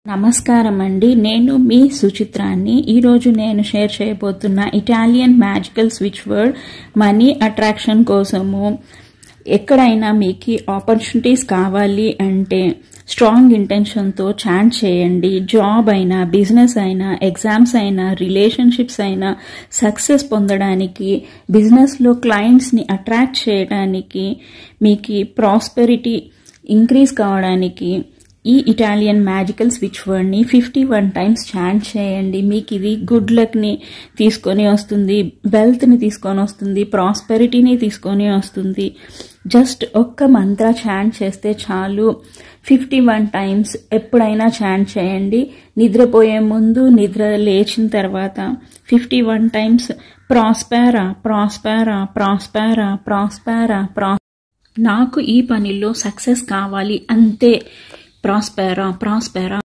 నమస్కారం అండి నేను మీ సుచిత్రాన్ని ఈరోజు నేను షేర్ చేయబోతున్న Italian magical switch word money attraction కోసము ఎక్కడైనా మీకు ఆపర్చునిటీస్ కావాలి అంటే స్ట్రాంగ్ ఇంటెన్షన్తో చాంట్ చేయండి జాబ్ అయినా బిజినెస్ అయినా ఎగ్జామ్స్ అయినా రిలేషన్షిప్స్ అయినా సక్సెస్ పొందడానికి బిజినెస్లో క్లయింట్స్ని అట్రాక్ట్ చేయడానికి మీకు ప్రాస్పెరిటీ ఇంక్రీజ్ కావడానికి ఈ ఇటాలియన్ మ్యాజికల్ స్విచ్ వర్డ్ని ఫిఫ్టీ వన్ టైమ్స్ చాంట్ చేయండి మీకు ఇది గుడ్ లక్ని తీసుకొని వస్తుంది వెల్త్ని తీసుకొని వస్తుంది ప్రాస్పెరిటీని తీసుకొని వస్తుంది జస్ట్ ఒక్క మంత్ర చాంట్ చేస్తే చాలు ఫిఫ్టీ వన్ టైమ్స్ ఎప్పుడైనా చాంట్ చేయండి నిద్రపోయే ముందు నిద్ర లేచిన తర్వాత ఫిఫ్టీ వన్ టైమ్స్ ప్రాస్పారా ప్రాస్పారా ప్రాస్పారా ప్రాస్పారా ప్రా నాకు ఈ పనిలో సక్సెస్ కావాలి అంతే ప్రాస్పెరా ప్రాస్పెరా